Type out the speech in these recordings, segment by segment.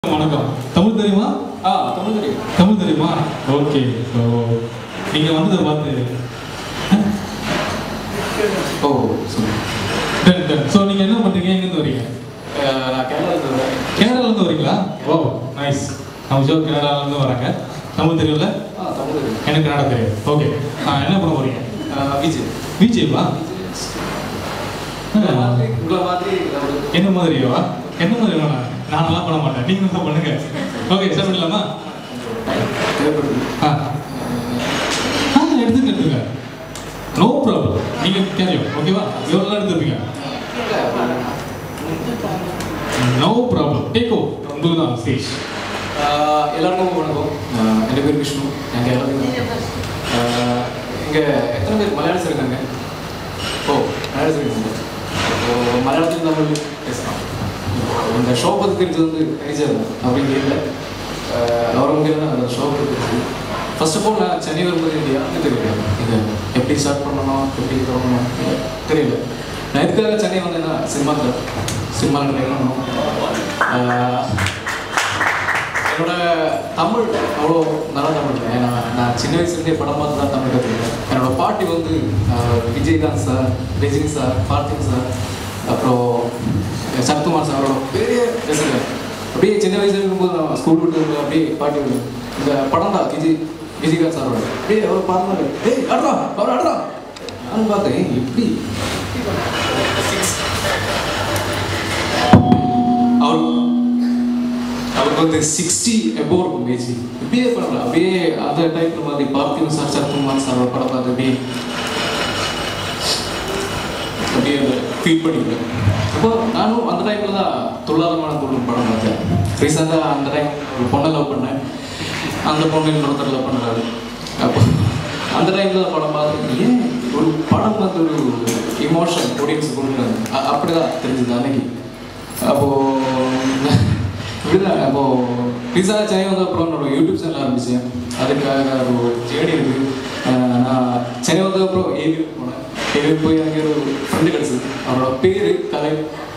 வணக்கம் தமிழ் தெரியுமா ஆ தமிழ் தெரியும் தமிழ் தெரியுமா ஓகே ஸோ நீங்கள் வந்ததை பார்த்து ஓ சொல்லு டன் டன் ஸோ நீங்கள் என்ன பண்ணுறீங்க எங்கேருந்து வரீங்க அஹ், நான் கேரளாவில் வரேன் கேரளாலேருந்து வரீங்களா ஓ நைஸ் நம்ம ஜோ கேரளாலேருந்து வராங்க தமிழ் தெரியும்ல ஆ தமிழ் தெரியும் எனக்கு கன்னடா தெரியும் ஓகே ஆ என்ன பண்ண போறீங்க அஹ், விஜய் விஜய்வா உங்களை மாதிரி உங்களை மாதிரி ஒரு என்ன மாதிரியோவா என்ன மாதிரி வேணா நான் நல்லா பண்ண மாட்டேன் நீங்க தான் பண்ணுங்க ஓகே சார் பண்ணலாமா தேவைப்படுது ஆ ஆ எடுத்துங்க எடுத்துங்க நோ ப்ராப்ளம் நீங்க கேரியும் ஓகேவா எவ்வளோ எடுத்துருப்பீங்க நோ ப்ராப்ளம் டேக் ஓ உங்களுக்கு தான் ஸ்டேஜ் அஹ், எல்லாருக்கும் வணக்கம் அஹ், என் பேர் விஷ்ணு நான் கேரளாவில் இங்கே எத்தனை பேர் மலையாளஸ் இருக்காங்க ஓ மலையாளஸ் இருக்காங்க இப்போ மலையாளத்தில் தமிழ் பேசலாம் இந்த ஷோ பற்றி தெரிஞ்சது வந்து தெரிஞ்சது அப்படின்னு இல்லை அவர் முக்கியம் அந்த ஷோ பற்றி தெரிஞ்சது ஃபர்ஸ்ட் ஆஃப் ஆல் நான் சென்னை வரும்போது எனக்கு யாருக்கும் தெரியல இது எப்படி ஸ்டார்ட் பண்ணணும் எப்படி தொடங்கணும் தெரியல நான் எதுக்காக சென்னை வந்தேன்னா சினிமாவில் சினிமாவில் ட்ரை பண்ணணும் ஆஹ், என்னோட தமிழ் அவ்வளோ நல்ல தமிழ் இல்லை ஏன்னா நான் சின்ன வயசுலேருந்தே படம் பார்த்து தான் தமிழ் கற்றுக்கிட்டேன் என்னோட பாட்டி வந்து ஆஹ், Vijayakanth sir Rajini sir Karthik sir அப்புறம் சரத்குமார் சார் அவரோட பெரிய ரசிகர் அப்படியே சின்ன வயசுல இருக்கும்போது நான் ஸ்கூல் விட்டு வரும்போது அப்படியே பாட்டி வந்து இந்த படம் தான் விஜய் விஜயகாந்த் சாரோட அப்படியே அவர் பார்த்தாரு ஏய் அடுறா அவர் அடுறா நானும் பார்த்தேன் "ஏய், எப்படி அவர் அவருக்கு வந்து சிக்ஸ்டி எபோ இருக்கும் ஏஜ் இப்படியே பண்ணலாம் அப்படியே அந்த டைப்ல மாதிரி பார்த்திவன் சார் சரத்குமார் சாரோட படம் பார்த்து அப்படியே அப்படியே அதை ஃபீல் பண்ணிக்கிறேன் அப்போ நானும் அந்த டைமில் தான் துள்ளாதமான பொருள் படம் பார்த்தேன் ரீசெண்டாக அந்த டைம் ஒரு பொண்ணை லவ் பண்ணேன் அந்த பொண்ணு இன்னொருத்தர் லவ் பண்ணுறாரு அப்போ அந்த டைமில் தான் படம் பார்த்து ஏன் ஒரு படம் வந்து ஒரு இமோஷன் ஆடியன்ஸ் கொடுக்குறாங்க அ- அப்படிதான் தெரிஞ்சது அன்னைக்கு அப்போது இப்படிதான் அப்போ பிஸா சென்னை வந்த அப்புறம் என்னோட யூடியூப் சேனல் ஆரம்பிச்சேன் அதுக்காக ஒரு ஜேடி இருக்கு அஹ் நான் சென்னை வந்த அப்புறம் ஏவி போனேன் ஏவி போய் அங்கே ஒரு ஃப்ரெண்டு கிடச்சிது அவரோட பேர் கலை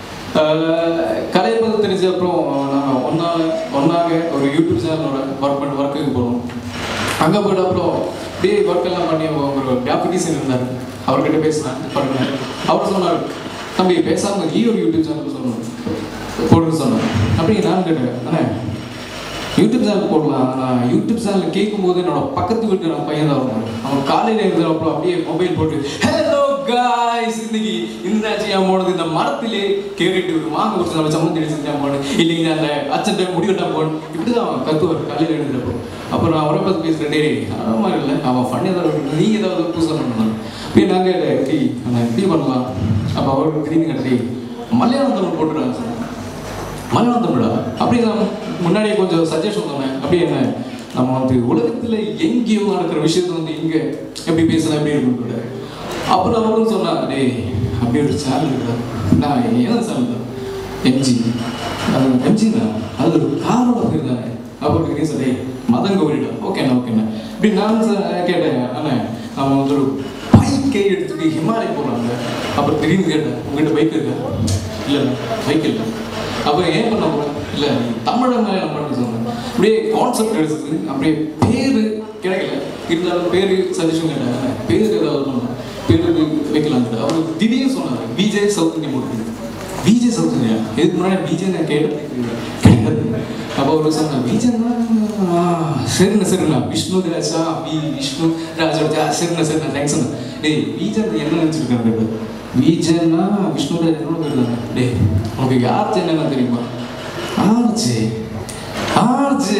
அஹ் கலையை பற்றி தெரிஞ்ச அப்புறம் நான் ஒன்றா ஒன்றாக ஒரு யூடியூப் சேனலோட ஒர்க் பண்ணி ஒர்க்குக்கு போனோம் அங்கே போயிட்டு அப்புறம் அப்படியே ஒர்க் எல்லாம் பண்ணி ஒரு டேபுட்டிஷன் இருந்தார் அவர்கிட்ட பேசினேன் பண்ணுறேன் அவர் சொன்னார் தம்பி பேசாமல் நீ ஒரு யூடியூப் சேனல் சொல்லணும் போடுன்னு சொன்னார் அப்படி நான் கேட்டேன் அண்ணே யூடியூப் சேனல் போடலாம் நான் யூடியூப் சேனல் கேட்கும்போது என்னோட பக்கத்து வீட்டு நான் பையன் தான் வருவான் அவன் காலையில் எழுதுறப்போ அப்படியே மொபைல் போட்டு ஹலோ காய்ஸ் இன்னைக்கு இந்த ஆச்சு என் போனது இந்த மரத்திலே கேட்டுட்டு ஒரு மாங்க ஒரு நம்ம சம்மந்தி அடிச்சு நான் போனேன் இல்லைங்க அந்த அச்சன் டைம் முடிவெட்டா போனேன் இப்படி தான் அவன் கத்துவார் காலையில் எழுதுறப்போ அப்புறம் அவரை பார்த்து பேசுகிறேன் டேய் அது மாதிரி இல்லை அவன் ஃபண்ணி ஏதாவது நீ ஏதாவது புதுசாக பண்ணணும் அப்படியே நான் கேட்டேன் டேய் நான் எப்படி பண்ணலாம் அப்போ அவருக்கு திரும்பி கேட்டேன் மலையாளம் தமிழ் போட்டுருக்காங்க சொன்னேன் மலையாளம் தமிழா அப்படி நான் முன்னாடியே கொஞ்சம் சஜஷன் சொன்னேன் அப்படி என்ன நம்ம வந்து உலகத்துல எங்கேயோ நடக்கிற விஷயத்த வந்து இங்க எப்படி பேசலாம் எப்படி இருக்கும் அப்புறம் அவரும் சொன்னாங்க டேய் அப்படி ஒரு சேனல் இருக்குடா நான் ஏன் சேனல் தான் எம்ஜி அது எம்ஜி தான் அது ஒரு காரோட பேர் தானே அப்புறம் நீ சொல்லி மதம் கோவிடா ஓகேண்ணா ஓகேண்ணா இப்படி நான் ச- கேட்டேன் அண்ணா நம்ம வந்து ஒரு பைக்கை எடுத்துட்டு ஹிமாலய போகிறாங்க அப்புறம் திடீர்னு கேட்டேன் உங்ககிட்ட பைக் இருக்கா இல்லை பைக் இல்லை அப்புறம் ஏன் பண்ண போகிறேன் இல்லை தமிழன் மேலே நம்ம பண்ணி சொன்னேன் அப்படியே கான்செப்ட் எடுத்தது அப்படியே பேர் கிடைக்கல இருந்தாலும் பேர் சஜஷன் கேட்டாங்க பேர் ஏதாவது பண்ணணும் பேர் வைக்கலாம் அவர் திடீர்னு சொன்னார் விஜய் சவுத் இந்தியா போட்டு விஜய் சவுத் இந்தியா இதுக்கு முன்னாடி விஜய் நான் கேட்டது கிடையாது அப்போ அவர் சொன்னார் விஜய்னா ஆ, சரிண்ணா சரிண்ணா விஷ்ணு ராஜா வி விஷ்ணு ராஜா சரிண்ணா சரிண்ணா தேங்க்ஸ் டேய் விஜய் என்ன நினச்சிருக்காங்க விஜய்னா விஷ்ணு ராஜ் என்னோட பேர் தானே டேய் உனக்கு யார் என்னன்னா தெரியுமா ஆர்ஜே ஆர்ஜே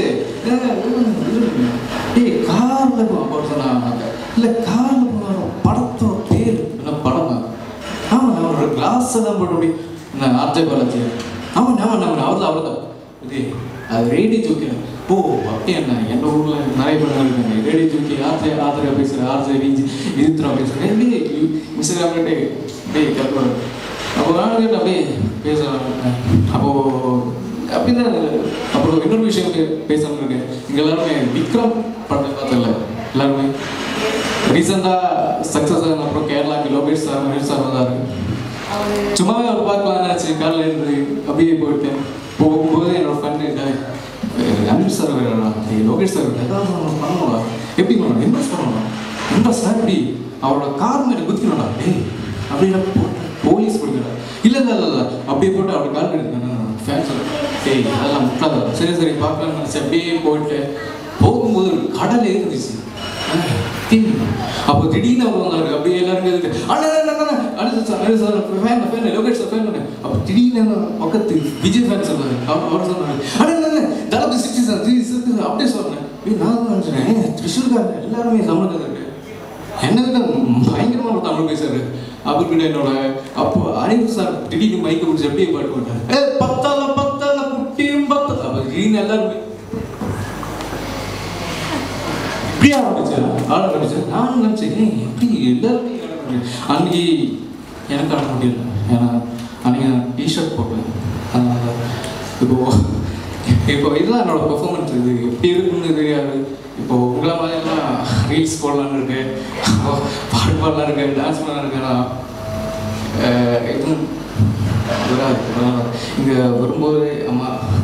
டேய் கார்ல அப்போ சொன்னாங்க இல்லை கார்ல போகிற படத்தோட பேர் என்ன படமா ஆமாம் அவரோட கிளாஸ் எல்லாம் போட்டு அப்படி நான் ஆர்ஜே பாலாஜி ஆமாம் ஆமாம் ஆமாம் அவர் தான் அவர் தான் இது அது ரேடியோ ஜோக்கி ஓ அப்படியே என்ன என் ஊரில் நிறைய பேர் இருக்காங்க ரேடியோ ஜோக்கி ஆர்ஜே ஆதரா பேசுகிறேன் ஆர்ஜே விஜி விதித்ரா பேசுகிறேன் அப்படியே இன்ஸ்டாகிராம் டே அப்படியே கற்றுவாங்க அப்போ நான் கேட்டு அப்படியே பேசுகிறேன் அப்போது அப்படிதான் அப்புறம் இன்னொரு விஷயம் பே- பேசணும்னு இருக்கேன் இங்கே எல்லாருமே விக்ரம் படத்தை பார்த்ததில்ல எல்லாருமே ரீசெண்டாக சக்ஸஸ் ஆன அப்புறம் கேரளாக்கு லோகேஷ் சார் மகேஷ் சார் வந்தார் சும்மாவே அவர் பார்க்கலாம்னு நினச்சி காலையில் இருந்து அப்படியே போயிட்டேன் போகும்போது என்னோட ஃப்ரெண்டு அனில் சார் வேறா லோகேஷ் சார் ஏதாவது ஒன்று பண்ணணும்டா எப்படி பண்ணணும் இன்வெஸ்ட் பண்ணணும் இன்வெஸ்ட் எப்படி அவரோட கார் மேலே குத்திக்கணும்டா டேய் அப்படின்னா போட்டு போலீஸ் பிடிக்கடா இல்லை இல்லை இல்லை இல்லை அப்படியே போட்டு அவரோட கார் எடுக்கணும் ஃபேன்ஸ் டேய் அதெல்லாம் முட்டாத சரி சரி பார்க்கலாம்னு நினச்சி அப்படியே போயிட்டு போகும்போது ஒரு கடல் இருந்துச்சு அப்போ திடீர்னு அவர் வந்தாரு அப்படியே எல்லாரும் கேட்டு அண்ணா அண்ணா அண்ணா அண்ணா சார் அண்ணா sir fan fan Lokesh sir fan அப்போ திடீர்னு அந்த பக்கத்து விஜய் ஃபேன் சொன்னாரு அவர் அவர் சொன்னாரு அண்ணா அண்ணா Thalapathy sixty sir three sixty அப்படியே சொன்னேன் ஏய், நான் தான் நினச்சேன் த்ரிஷூர்காரன் எல்லாருமே தமிழ் இருக்கு என்ன விட பயங்கரமா ஒரு தமிழ் பேசுறாரு அவர்கிட்ட என்னோட அப்போ அனில் சார் திடீர்னு மைக்க பிடிச்சி அப்படியே பாட்டு போட்டாரு ஏ பத்தால பத்தால குட்டியும் பத்தால அப்போ திடீர்னு எல்லாருமே இப்படியே ஆரம்பிச்சு ஆட ஆரம்பிச்சு நானும் நினச்சேன் ஏய், எப்படி எல்லாருமே ஆட ஆரம்பிச்சு. அன்னைக்கு எனக்கு ஆட முடியல ஏன்னா அன்னைக்கு நான் டிஷர்ட் போட்டேன் அதனால இப்போ இப்போ இதுதான் என்னோட பெர்ஃபார்மன்ஸ் இது எப்படி இருக்குன்னு தெரியாது இப்போ உங்களை மாதிரி எல்லாம் ரீல்ஸ் போடலான்னு இருக்கு பாட்டு பாடலாம் இருக்கு டான்ஸ் பண்ணலாம் இருக்கு நான் எதுவும் வராது இங்கே வரும்போது அம்மா